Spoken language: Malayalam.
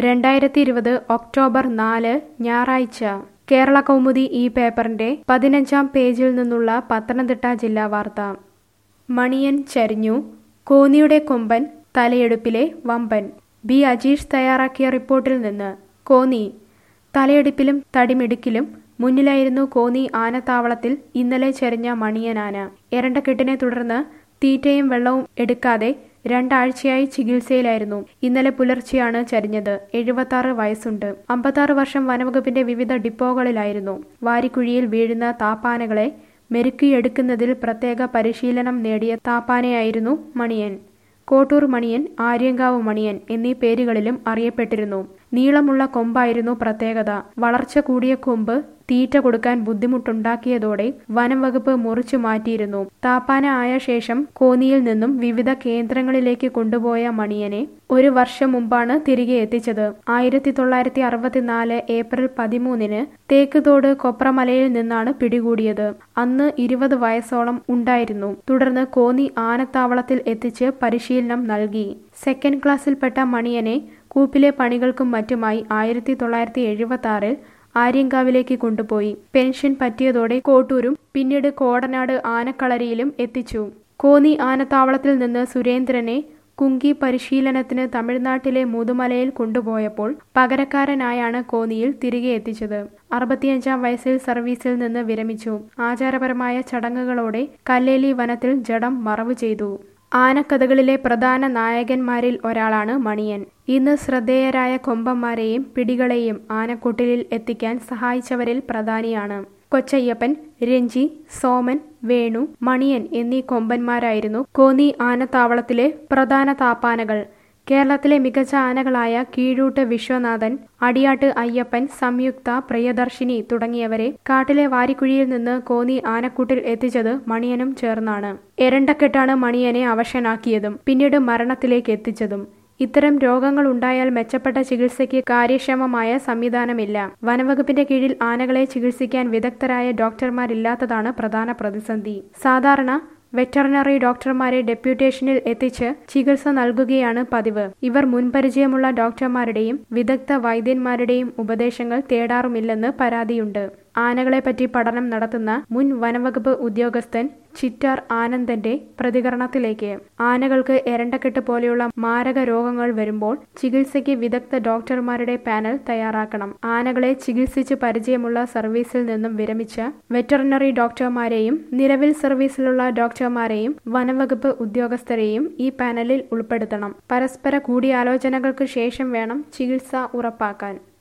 രണ്ടായിരത്തി ഇരുപത് ഒക്ടോബർ നാല് ഞായറാഴ്ച കേരള കൗമുദി ഈ പേപ്പറിന്റെ പതിനഞ്ചാം പേജിൽ നിന്നുള്ള പത്തനംതിട്ട ജില്ലാ വാർത്ത മണിയൻ ചരിഞ്ഞു കോന്നിയുടെ കൊമ്പൻ തലയെടുപ്പിലെ വമ്പൻ ബി അജീഷ് തയ്യാറാക്കിയ റിപ്പോർട്ടിൽ നിന്ന് കോന്നി തലയെടുപ്പിലും തടിമിടുക്കിലും മുന്നിലായിരുന്നു കോന്നി ആനത്താവളത്തിൽ ഇന്നലെ ചെരിഞ്ഞ മണിയനാന എരണ്ടക്കെട്ടിനെ തുടർന്ന് തീറ്റയും വെള്ളവും എടുക്കാതെ രണ്ടാഴ്ചയായി ചികിത്സയിലായിരുന്നു ഇന്നലെ പുലർച്ചെയാണ് ചരിഞ്ഞത് എഴുപത്തി വയസ്സുണ്ട് അമ്പത്താറ് വർഷം വനവകുപ്പിന്റെ വിവിധ ഡിപ്പോകളിലായിരുന്നു വാരിക്കുഴിയിൽ വീഴുന്ന താപ്പാനകളെ മെരുക്കിയെടുക്കുന്നതിൽ പ്രത്യേക പരിശീലനം നേടിയ താപ്പാനയായിരുന്നു മണിയൻ കോട്ടൂർ മണിയൻ ആര്യങ്കാവ് മണിയൻ എന്നീ പേരുകളിലും അറിയപ്പെട്ടിരുന്നു നീളമുള്ള കൊമ്പായിരുന്നു പ്രത്യേകത വളർച്ച കൂടിയ കൊമ്പ് തീറ്റ കൊടുക്കാൻ ബുദ്ധിമുട്ടുണ്ടാക്കിയതോടെ വനം വകുപ്പ് മുറിച്ചു മാറ്റിയിരുന്നു താപ്പാന ആയ ശേഷം കോന്നിയിൽ നിന്നും വിവിധ കേന്ദ്രങ്ങളിലേക്ക് കൊണ്ടുപോയ മണിയനെ ഒരു വർഷം മുമ്പാണ് തിരികെ എത്തിച്ചത് ആയിരത്തി തൊള്ളായിരത്തി അറുപത്തിനാല് ഏപ്രിൽ പതിമൂന്നിന് തേക്കുതോട് കൊപ്രമലയിൽ നിന്നാണ് പിടികൂടിയത് അന്ന് ഇരുപത് വയസ്സോളം ഉണ്ടായിരുന്നു തുടർന്ന് കോന്നി ആനത്താവളത്തിൽ എത്തിച്ച് പരിശീലനം നൽകി സെക്കൻഡ് ക്ലാസ്സിൽപ്പെട്ട മണിയനെ കൂപ്പിലെ പണികൾക്കും മറ്റുമായി ആയിരത്തി തൊള്ളായിരത്തി എഴുപത്തി ആറിൽ ആര്യങ്കാവിലേക്ക് കൊണ്ടുപോയി പെൻഷൻ പറ്റിയതോടെ കോട്ടൂരും പിന്നീട് കോടനാട് ആനക്കളരിയിലും എത്തിച്ചു കോന്നി ആനത്താവളത്തിൽ നിന്ന് സുരേന്ദ്രനെ കുങ്കി പരിശീലനത്തിന് തമിഴ്നാട്ടിലെ മുതുമലയിൽ കൊണ്ടുപോയപ്പോൾ പകരക്കാരനായാണ് കോന്നിയിൽ തിരികെ എത്തിച്ചത് അറുപത്തിയഞ്ചാം വയസ്സിൽ സർവീസിൽ നിന്ന് വിരമിച്ചു ആചാരപരമായ ചടങ്ങുകളോടെ കല്ലേലി വനത്തിൽ ജഡം മറവ് ചെയ്തു ആനക്കഥകളിലെ പ്രധാന നായകന്മാരിൽ ഒരാളാണ് മണിയൻ ഇന്ന് ശ്രദ്ധേയരായ കൊമ്പന്മാരെയും പിടികളെയും ആനക്കൊട്ടിലിൽ എത്തിക്കാൻ സഹായിച്ചവരിൽ പ്രധാനിയാണ് കൊച്ചയ്യപ്പൻ രഞ്ജി സോമൻ വേണു മണിയൻ എന്നീ കൊമ്പന്മാരായിരുന്നു കോന്നി ആനത്താവളത്തിലെ പ്രധാന താപ്പാനകൾ കേരളത്തിലെ മികച്ച ആനകളായ കീഴൂട്ട് വിശ്വനാഥൻ അടിയാട്ട് അയ്യപ്പൻ സംയുക്ത പ്രിയദർശിനി തുടങ്ങിയവരെ കാട്ടിലെ വാരിക്കുഴിയിൽ നിന്ന് കോന്നി ആനക്കൂട്ടിൽ എത്തിച്ചത് മണിയനും ചേർന്നാണ് എരണ്ടക്കെട്ടാണ് മണിയനെ അവശനാക്കിയതും പിന്നീട് മരണത്തിലേക്ക് എത്തിച്ചതും ഇത്തരം രോഗങ്ങൾ ഉണ്ടായാൽ മെച്ചപ്പെട്ട ചികിത്സയ്ക്ക് കാര്യക്ഷമമായ സംവിധാനമില്ല വനവകുപ്പിന്റെ കീഴിൽ ആനകളെ ചികിത്സിക്കാൻ വിദഗ്ധരായ ഡോക്ടർമാരില്ലാത്തതാണ് പ്രധാന പ്രതിസന്ധി സാധാരണ വെറ്ററിനറി ഡോക്ടർമാരെ ഡെപ്യൂട്ടേഷനിൽ എത്തിച്ച് ചികിത്സ നൽകുകയാണ് പതിവ് ഇവർ മുൻപരിചയമുള്ള ഡോക്ടർമാരുടെയും വിദഗ്ധ വൈദ്യന്മാരുടെയും ഉപദേശങ്ങൾ തേടാറുമില്ലെന്ന് പരാതിയുണ്ട് ആനകളെപ്പറ്റി പഠനം നടത്തുന്ന മുൻ വനവകുപ്പ് ഉദ്യോഗസ്ഥൻ ചിറ്റാർ ആനന്ദന്റെ പ്രതികരണത്തിലേക്ക് ആനകൾക്ക് എരണ്ടക്കെട്ട് പോലെയുള്ള മാരക രോഗങ്ങൾ വരുമ്പോൾ ചികിത്സയ്ക്ക് വിദഗ്ധ ഡോക്ടർമാരുടെ പാനൽ തയ്യാറാക്കണം ആനകളെ ചികിത്സിച്ച് പരിചയമുള്ള സർവീസിൽ നിന്നും വിരമിച്ച വെറ്ററിനറി ഡോക്ടർമാരെയും നിലവിൽ സർവീസിലുള്ള ഡോക്ടർമാരെയും വനവകുപ്പ് ഉദ്യോഗസ്ഥരെയും ഈ പാനലിൽ ഉൾപ്പെടുത്തണം പരസ്പര കൂടിയാലോചനകൾക്ക് ശേഷം വേണം ചികിത്സ ഉറപ്പാക്കാൻ